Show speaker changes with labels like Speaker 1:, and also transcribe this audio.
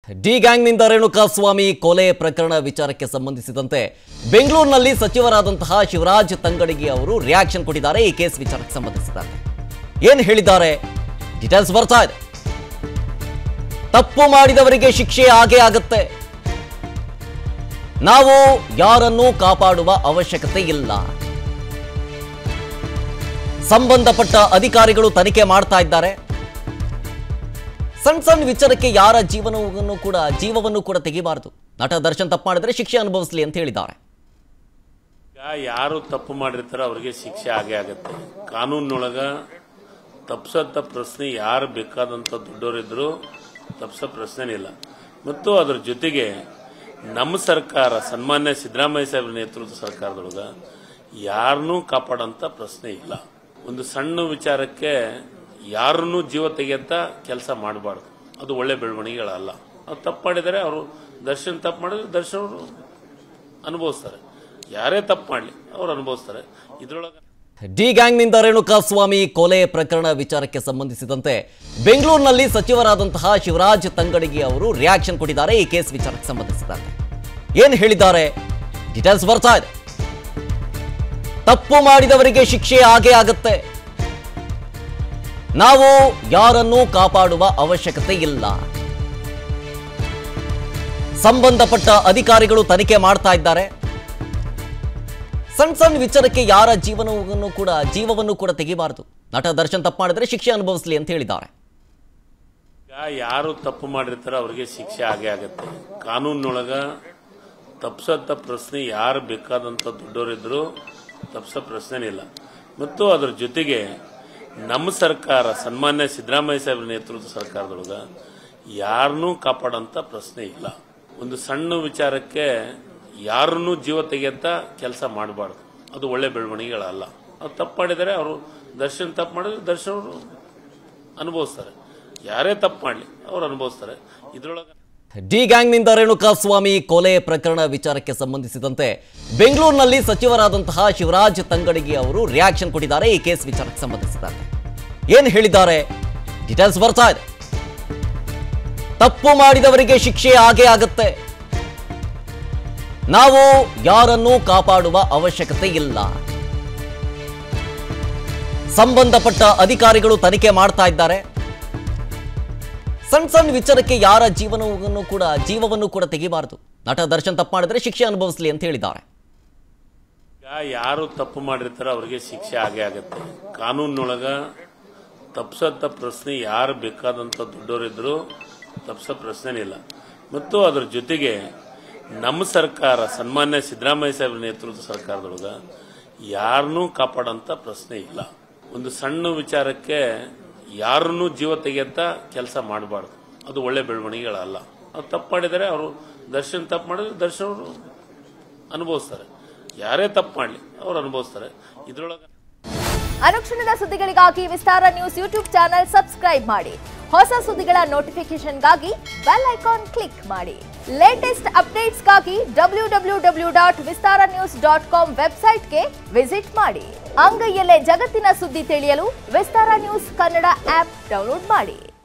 Speaker 1: D ಗ್ಯಾಂಗ್ನಿಂದ Renukaswamy ಕೊಲೆ ಪ್ರಕರಣ ವಿಚಾರಕ್ಕೆ ಸಂಬಂಧಿಸಿದಂತೆ ಬೆಂಗಳೂರಿನಲ್ಲಿ ಸಚಿವರಾದಂತಹ ಶಿವರಾಜ್ ತಂಗಡಗಿ ಅವರು ರಿಯಾಕ್ಷನ್ ಕೊಟ್ಟಿದ್ದಾರೆ ಈ ಕೇಸ್ ವಿಚಾರಕ್ಕೆ ಸಂಬಂಧಿಸಿದಂತೆ ಏನು ಹೇಳಿದ್ದಾರೆ ಡೀಟೇಲ್ಸ್ ಬರ್ತಾ ಇದೆ ತಪ್ಪು ಮಾಡಿದವರಿಗೆ ಶಿಕ್ಷೆ ಆಗೇ ಆಗತ್ತೆ ನಾವು ಯಾರನ್ನೂ ಕಾಪಾಡುವ ಅವಶ್ಯಕತೆ ಇಲ್ಲ ಸಂಬಂಧಪಟ್ಟ ಅಧಿಕಾರಿಗಳು ತನಿಖೆ ಮಾಡ್ತಾ ಇದ್ದಾರೆ ಸಣ್ಣ ಸಣ್ಣ ವಿಚಾರಕ್ಕೆ ಯಾರ ಜೀವನವನ್ನು ಕೂಡ ಜೀವವನ್ನು ಕೂಡ ತೆಗಿಬಾರದು ನಟ ದರ್ಶನ್ ತಪ್ಪು ಮಾಡಿದ್ರೆ ಶಿಕ್ಷೆ ಅನುಭವಿಸಲಿ ಅಂತ ಹೇಳಿದ್ದಾರೆ
Speaker 2: ಈಗ ಯಾರು ತಪ್ಪು ಮಾಡಿರ್ತಾರೋ ಅವ್ರಿಗೆ ಶಿಕ್ಷೆ ಆಗೇ ಆಗತ್ತೆ ಕಾನೂನೊಳಗ ತಪ್ಸತ್ತ ಪ್ರಶ್ನೆ ಯಾರು ಬೇಕಾದಂತ ದೊಡ್ಡವರಿದ್ರು ತಪ್ಸೋ ಪ್ರಶ್ನೆನೇ ಇಲ್ಲ ಮತ್ತು ಅದರ ಜೊತೆಗೆ ನಮ್ಮ ಸರ್ಕಾರ ಸನ್ಮಾನ್ಯ ಸಿದ್ದರಾಮಯ್ಯ ಸಾಹೇಬ್ರ ನೇತೃತ್ವದ ಸರ್ಕಾರದೊಳಗ ಯಾರನ್ನೂ ಕಾಪಾಡಂತ ಪ್ರಶ್ನೆ ಇಲ್ಲ ಒಂದು ಸಣ್ಣ ವಿಚಾರಕ್ಕೆ ಯಾರನ್ನೂ ಜೀವ ತೆಗೆಯಂತ ಕೆಲಸ ಮಾಡಬಾರ್ದು ಅದು ಒಳ್ಳೆ ಬೆಳವಣಿಗೆಗಳಲ್ಲ ಅವ್ರು ತಪ್ಪು ಮಾಡಿದರೆ ಅವರು ದರ್ಶನ್ ತಪ್ಪು ಮಾಡಿದ್ರೆ ದರ್ಶನ್ ಅವರು ಅನುಭವಿಸ್ತಾರೆ ಯಾರೇ ತಪ್ಪು ಮಾಡಲಿ ಅವ್ರು ಅನುಭವಿಸ್ತಾರೆ ಇದ್ರೊಳಗೆ
Speaker 1: ಡಿ ಗ್ಯಾಂಗ್ನಿಂದ ರೇಣುಕಾಸ್ವಾಮಿ ಕೊಲೆ ಪ್ರಕರಣ ವಿಚಾರಕ್ಕೆ ಸಂಬಂಧಿಸಿದಂತೆ ಬೆಂಗಳೂರಿನಲ್ಲಿ ಸಚಿವರಾದಂತಹ ಶಿವರಾಜ್ ತಂಗಡಗಿ ಅವರು ರಿಯಾಕ್ಷನ್ ಕೊಟ್ಟಿದ್ದಾರೆ ಈ ಕೇಸ್ ವಿಚಾರಕ್ಕೆ ಸಂಬಂಧಿಸಿದಂತೆ ಏನು ಹೇಳಿದ್ದಾರೆ ಡೀಟೇಲ್ಸ್ ಬರ್ತಾ ಇದೆ ತಪ್ಪು ಮಾಡಿದವರಿಗೆ ಶಿಕ್ಷೆ ಆಗೇ ಆಗತ್ತೆ ನಾವು ಯಾರನ್ನೂ ಕಾಪಾಡುವ ಅವಶ್ಯಕತೆ ಇಲ್ಲ ಸಂಬಂಧಪಟ್ಟ ಅಧಿಕಾರಿಗಳು ತನಿಖೆ ಮಾಡ್ತಾ ಇದ್ದಾರೆ ಸಣ್ಣ ಸಣ್ಣ ವಿಚಾರಕ್ಕೆ ಯಾರ ಜೀವನವನ್ನು ಕೂಡ ಜೀವವನ್ನು ಕೂಡ ತೆಗಿಬಾರದು ನಟ ದರ್ಶನ್ ತಪ್ಪು ಮಾಡಿದ್ರೆ ಶಿಕ್ಷೆ ಅನುಭವಿಸಲಿ ಅಂತ ಹೇಳಿದ್ದಾರೆ
Speaker 2: ಈಗ ಯಾರು ತಪ್ಪು ಮಾಡಿರ್ತಾರೋ ಅವ್ರಿಗೆ ಶಿಕ್ಷೆ ಆಗೇ ಆಗತ್ತೆ ಕಾನೂನೊಳಗ ತಪ್ಸತ್ತ ಪ್ರಶ್ನೆ ಯಾರು ಬೇಕಾದಂತ ದೊಡ್ಡವರಿದ್ರು ತಪ್ಸೋ ಪ್ರಶ್ನೆನೇ ಇಲ್ಲ ಮತ್ತು ಅದರ ಜೊತೆಗೆ ನಮ್ಮ ಸರ್ಕಾರ ಸನ್ಮಾನ್ಯ ಸಿದ್ದರಾಮಯ್ಯ ಸಾಹೇಬ್ರ ನೇತೃತ್ವದ ಸರ್ಕಾರದೊಳಗ ಯಾರನ್ನೂ ಕಾಪಾಡಂತ ಪ್ರಶ್ನೆ ಇಲ್ಲ ಒಂದು ಸಣ್ಣ ವಿಚಾರಕ್ಕೆ ಯಾರನ್ನೂ ಜೀವ ತೆಗೆಯಂತ ಕೆಲಸ ಮಾಡಬಾರ್ದು ಅದು ಒಳ್ಳೆ ಬೆಳವಣಿಗೆಗಳಲ್ಲ ಅವ್ರು ತಪ್ಪು ಮಾಡಿದರೆ ಅವರು ದರ್ಶನ್ ತಪ್ಪು ಮಾಡಿದ್ರೆ ದರ್ಶನ್ ಅವರು ಅನುಭವಿಸ್ತಾರೆ ಯಾರೇ ತಪ್ಪು ಮಾಡಲಿ ಅವ್ರು ಅನುಭವಿಸ್ತಾರೆ ಇದ್ರೊಳಗೆ
Speaker 1: ಡಿ ಗ್ಯಾಂಗ್ನಿಂದ ರೇಣುಕಾಸ್ವಾಮಿ ಕೊಲೆ ಪ್ರಕರಣ ವಿಚಾರಕ್ಕೆ ಸಂಬಂಧಿಸಿದಂತೆ ಬೆಂಗಳೂರಿನಲ್ಲಿ ಸಚಿವರಾದಂತಹ ಶಿವರಾಜ್ ತಂಗಡಗಿ ಅವರು ರಿಯಾಕ್ಷನ್ ಕೊಟ್ಟಿದ್ದಾರೆ ಈ ಕೇಸ್ ವಿಚಾರಕ್ಕೆ ಸಂಬಂಧಿಸಿದಂತೆ ಏನು ಹೇಳಿದ್ದಾರೆ ಡೀಟೇಲ್ಸ್ ಬರ್ತಾ ಇದೆ ತಪ್ಪು ಮಾಡಿದವರಿಗೆ ಶಿಕ್ಷೆ ಆಗೇ ಆಗತ್ತೆ ನಾವು ಯಾರನ್ನೂ ಕಾಪಾಡುವ ಅವಶ್ಯಕತೆ ಇಲ್ಲ ಸಂಬಂಧಪಟ್ಟ ಅಧಿಕಾರಿಗಳು ತನಿಖೆ ಮಾಡ್ತಾ ಇದ್ದಾರೆ ಸಣ್ಣ ಸಣ್ಣ ವಿಚಾರಕ್ಕೆ ಯಾರ ಜೀವನವನ್ನು ಕೂಡ ಜೀವವನ್ನು ಕೂಡ ತೆಗಿಬಾರದು ನಟ ದರ್ಶನ್ ತಪ್ಪು ಮಾಡಿದ್ರೆ ಶಿಕ್ಷೆ ಅನುಭವಿಸಲಿ ಅಂತ ಹೇಳಿದ್ದಾರೆ
Speaker 2: ಈಗ ಯಾರು ತಪ್ಪು ಮಾಡಿರ್ತಾರೋ ಅವ್ರಿಗೆ ಶಿಕ್ಷೆ ಆಗೇ ಆಗತ್ತೆ ಕಾನೂನೊಳಗ ತಪ್ಸತ್ತ ಪ್ರಶ್ನೆ ಯಾರು ಬೇಕಾದಂತ ದೊಡ್ಡವರಿದ್ರು ತಪ್ಸೋ ಪ್ರಶ್ನೆನೇ ಇಲ್ಲ ಮತ್ತು ಅದರ ಜೊತೆಗೆ ನಮ್ಮ ಸರ್ಕಾರ ಸನ್ಮಾನ್ಯ ಸಿದ್ದರಾಮಯ್ಯ ಸಾಹೇಬ್ರ ನೇತೃತ್ವದ ಸರ್ಕಾರದೊಳಗ ಯಾರನ್ನೂ ಕಾಪಾಡಂತ ಪ್ರಶ್ನೆ ಇಲ್ಲ ಒಂದು ಸಣ್ಣ ವಿಚಾರಕ್ಕೆ ಯಾರನ್ನೂ ಜೀವ ತೆಗೆಯಂತ ಕೆಲಸ ಮಾಡಬಾರ್ದು ಅದು ಒಳ್ಳೆ ಬೆಳವಣಿಗೆಗಳಲ್ಲ ಅವ್ರು ತಪ್ಪು ಮಾಡಿದರೆ ಅವರು ದರ್ಶನ್ ತಪ್ಪು ಮಾಡಿದ್ರೆ ದರ್ಶನ್ ಅವರು ಅನುಭವಿಸ್ತಾರೆ ಯಾರೇ ತಪ್ಪು ಮಾಡಲಿ ಅವ್ರು ಅನುಭವಿಸ್ತಾರೆ ಇದ್ರೊಳಗೆ
Speaker 3: ಅನುಕ್ಷಣದ ಸುದ್ದಿಗಳಿಗಾಗಿ Vistara news YouTube channel subscribe ಮಾಡಿ ಹೊಸ ಸುದ್ದಿಗಳ ನೋಟಿಫಿಕೇಶನ್ಗಾಗಿ ಬೆಲ್ ಐಕಾನ್ ಕ್ಲಿಕ್ ಮಾಡಿ ಲೇಟೆಸ್ಟ್ ಅಪ್ಡೇಟ್ಸ್ಗಾಗಿ W W W dot Vistara news dot com ವೆಬ್ಸೈಟ್ಗೆ ವಿಸಿಟ್ ಮಾಡಿ ಅಂಗೈಯಲ್ಲೇ ಜಗತ್ತಿನ ಸುದ್ದಿ ತಿಳಿಯಲು Vistara news Kannada app download ಮಾಡಿ